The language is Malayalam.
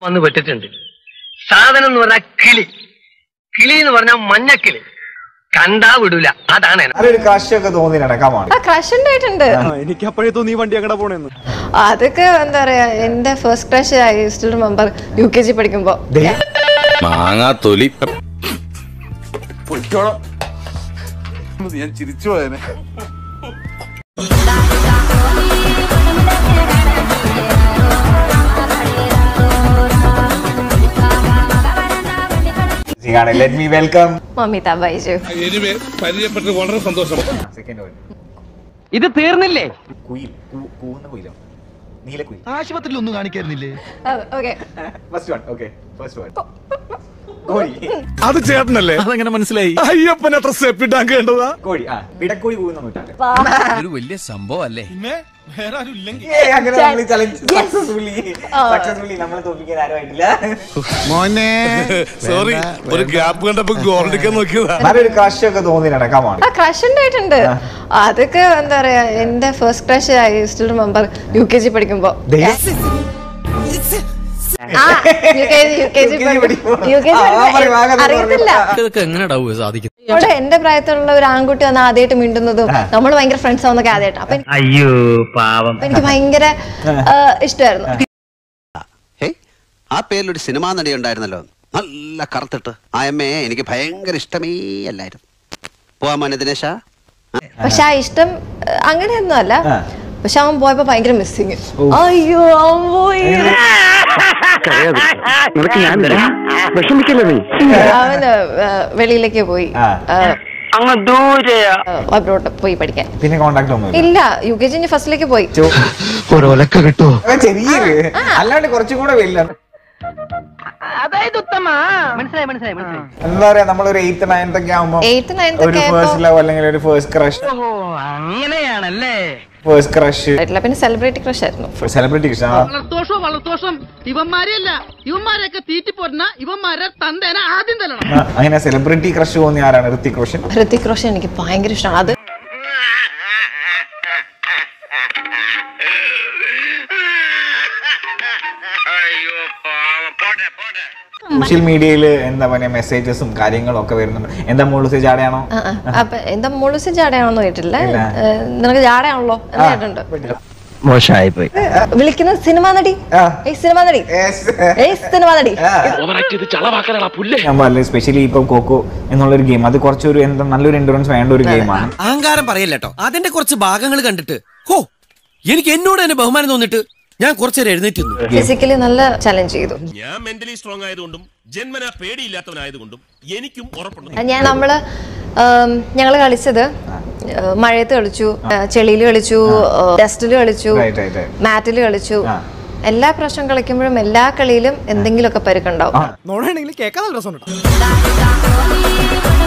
വന്ന് പെട്ടിട്ടുണ്ട് സാധനം എന്ന് പറഞ്ഞാൽ കിളി കിളി എന്ന് പറഞ്ഞാൽ മഞ്ഞക്കിളി കണ്ടാ വിടൂല അതാണ് എന്നെ. അതൊരു ക്രഷൊക്കെ തോന്നി നടക്കാമാണ് ആ ക്രഷ് ഉണ്ടായിട്ടുണ്ട് എനിക്ക് അപ്പോഴേ തോന്നി ഈ വണ്ടി അങ്ങടെ പോണേന്ന് അതൊക്കെ എന്താ പറയാ എന്റെ first crush I still remember U K G പഠിക്കുമ്പോ മാങ്ങാ തൊലി ഞാൻ ചിരിച്ചു പോയനെ let me welcome Mamitha Baiju പരിചയപ്പെട്ട് വളരെ സന്തോഷം സെക്കൻഡ് വൺ ഇത് തീർന്നില്ലേ കുയിൽ കൂ- കൂവുന്ന കുയിലോ നീലക്കുയിൽ ആശുപത്രിയിൽ ഒന്നും കാണിക്കായിരുന്നില്ലേ okay first one okay first one കോഴി അത് ചേട്ടനല്ലേ അതെങ്ങനെ മനസ്സിലായി അയ്യപ്പൻ അത്ര സ്റ്റെപ്പ് ഇട്ടാൻ കേണ്ടതാ കോഴി ആ പിടക്കോഴി കൂവുന്ന നൂറ്റാണ്ട് ഒരു വലിയ സംഭവം അല്ലേ പിന്നെ വേറെ ആരും ഇല്ലെങ്കിൽ ഏയ്, അങ്ങനെ നമ്മൾ ചലഞ്ച് സക്സസ്ഫുള്ളി സക്സസ്ഫുള്ളി നമ്മളെ തോൽപ്പിക്കാൻ ആരുമായിട്ടില്ല മോനെ സോറി ഒരു ഗ്യാപ്പ് കണ്ടപ്പോ ഗോൾഡിക്കാൻ നോക്കിയതാ നല്ലൊരു ക്രഷൊക്കെ തോന്നി നടക്കാമാണ് ആ ക്രഷ് ഉണ്ടായിട്ടുണ്ട് അതൊക്കെ എന്താ പറയാ എന്റെ first crush I still remember U K G പഠിക്കുമ്പോ ആ U K G U K G U K G അറിയത്തില്ല ഇതൊക്കെ എങ്ങനെയാ സാധിക്കും ഇവിടെ എന്റെ പ്രായത്തിലുള്ള ഒരു ആൺകുട്ടി വന്ന് ആദ്യമായിട്ട് മിണ്ടുന്നതും നമ്മൾ ഭയങ്കര ഫ്രണ്ട്സ് ആവുന്നൊക്കെ ആദ്യമായിട്ട് അപ്പൊ എനിക്ക് അയ്യോ പാവം എനിക്ക് ഭയങ്കര ആ, ഇഷ്ടമായിരുന്നു ഹേയ് ആ പേരിലൊരു സിനിമാ നടി ഉണ്ടായിരുന്നല്ലോ നല്ല കറുത്തിട്ട് ആ അമ്മയെ എനിക്ക് ഭയങ്കര ഇഷ്ടമേ അല്ലായിരുന്നു പോവാൻ മോനെ ദിനേശ പക്ഷെ ആ ഇഷ്ടം ആ, അങ്ങനെയൊന്നും അല്ല ആ. പക്ഷെ അവൻ പോയപ്പോ ഭയങ്കര മിസ്സിങ് അയ്യോ അവൻ പോയി അവൻ ആ, വെളിയിലേക്ക് പോയി ആ. അങ്ങ് ദൂരെ അബ്രോഡ് പോയി പഠിക്കാൻ പിന്നെ കോണ്ടാക്ട് ഒന്നും ഇല്ല യു കെ ജി ഫസ്റ്റിലേക്ക് പോയി ഒരൊലക്ക കിട്ടുമോ ചെറിയൊരു അല്ലാണ്ട് കുറച്ചും കൂടെ വലിയ അതായത് ഉത്തമ മനസ്സിലായി മനസ്സിലായി മനസ്സിലായി എന്താ പറയാ നമ്മളൊരു എയ്ത്ത് നയൻത്ത് ഒക്കെ ആവുമ്പോ എയ്ത്ത് നയൻത്ത് ഒരു ഒക്കെ ഫേസ്റ്റ് ലവ് അല്ലെങ്കിൽ ഒരു ഫേസ്റ്റ് ക്രഷ് ഓ അങ്ങനെയാണല്ലേ ഫേസ്റ്റ് ക്രഷ് ആയിട്ടില്ല പിന്നെ സെലിബ്രിറ്റി ക്രഷ് ആയിരുന്നു സെലിബ്രിറ്റി ക്രഷ് വളർത്തോഷം വളർത്തോഷം ഇവന്മാരെയല്ല ഇവന്മാരെയൊക്കെ തീറ്റിപ്പോരുന്ന ഇവന്മാരെ തന്തേനെ ആദ്യം തല്ലണം അങ്ങനെ സെലിബ്രിറ്റി ക്രഷ് തോന്നി ആരാണ് ഋത്തിക് റോഷൻ ഹൃതിക് റോഷൻ എനിക്ക് ഭയങ്കര ഇഷ്ടമാണ് അത് സോഷ്യൽ മീഡിയയിൽ എന്താ പറയാ മെസ്സേജസും കാര്യങ്ങളും ഒക്കെ വരുന്നുണ്ട് എന്താ മോള് ജാടയാണോ ആ, ആ. അപ്പൊ എന്താ മുളുസ് ജാടയാണോന്ന് കേട്ടില്ല ഇല്ല. ഏ, നിനക്ക് ജാടയാണല്ലോ എന്ന് കേട്ടിട്ടുണ്ട് മോശമായി പോയി വിളിക്കുന്ന സിനിമാ നടി ആ. ഏയ് സിനിമാ നടി Yes. ഏയ് സിനിമാ നടി ഞാൻ പറഞ്ഞില്ല സ്പെഷ്യലി ഇപ്പൊ കോക്കോ എന്നുള്ളൊരു ഗെയിം അത് കുറച്ചൊരു എന്താ നല്ലൊരു എൻഡുറൻസ് വേണ്ട ഒരു ഗെയിമാണ് അഹങ്കാരം പറയല്ലോ അതിന്റെ കുറച്ച് ഭാഗങ്ങൾ കണ്ടിട്ട് ഹോ എനിക്ക് എന്നോട് തന്നെ ബഹുമാനം തോന്നിട്ട് ഞാൻ കുറച്ചേരം എഴുന്നേറ്റ് നിന്നു ഫിസിക്കലി നല്ല ചലഞ്ച് ചെയ്തു ഞാൻ മെന്റലി സ്ട്രോങ് ആയതുകൊണ്ടും ജന്മന പേടിയില്ലാത്തവനായതുകൊണ്ടും എനിക്കും ഉറപ്പുണ്ട് ഞാൻ നമ്മള് ഞങ്ങൾ കളിച്ചത് ആ, മഴയത്ത് കളിച്ചു ചെളിയിൽ കളിച്ചു ഡസ്റ്റിൽ കളിച്ചു Right, right, right. മാറ്റിൽ കളിച്ചു ആ. എല്ലാ പ്രാവശ്യം കളിക്കുമ്പോഴും എല്ലാ കളിയിലും എന്തെങ്കിലുമൊക്കെ പരുക്കുണ്ടാവും നോടാണെങ്കിൽ കേൾക്കാൻ നല്ല രസമുണ്ട്